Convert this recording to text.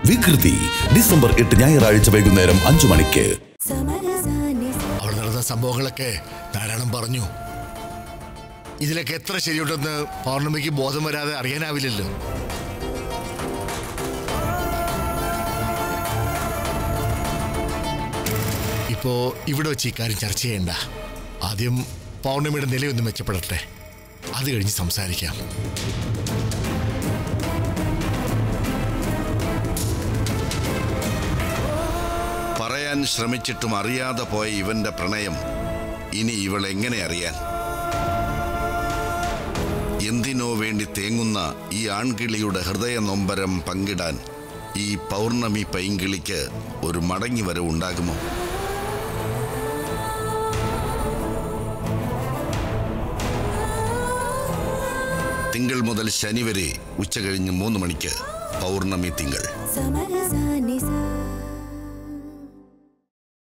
വികൃതി ഡിസംബർ എട്ട് ഞായറാഴ്ച വൈകുന്നേരം അഞ്ചു മണിക്ക് അവിടെ നടന്ന സംഭവങ്ങളൊക്കെ ധാരാളം പറഞ്ഞു ഇതിലൊക്കെ എത്ര ശരിയുണ്ടെന്ന് പൗർണമിക്ക് ബോധം വരാതെ അറിയാനാവില്ലല്ലോ ഇപ്പോ ഇവിടെ വെച്ച് ഇക്കാര്യം ചർച്ച ചെയ്യണ്ട ആദ്യം പൗർണമിയുടെ നിലയൊന്ന് മെച്ചപ്പെടട്ടെ അത് കഴിഞ്ഞ് സംസാരിക്കാം പറയാൻ ശ്രമിച്ചിട്ടും അറിയാതെ പോയ ഇവന്റെ പ്രണയം ഇനി ഇവൾ എങ്ങനെ അറിയാൻ എന്തിനോ വേണ്ടി തേങ്ങുന്ന ഈ ആൺകിളിയുടെ ഹൃദയ നൊമ്പരം പങ്കിടാൻ ഈ പൗർണമി പൈങ്കിളിക്ക് ഒരു മടങ്ങി വരവ് ഉണ്ടാകുമോ തിങ്കൾ മുതൽ ശനി വരെ ഉച്ച കഴിഞ്ഞ് മൂന്ന് മണിക്ക് പൗർണമി തിങ്കൾ സമരസ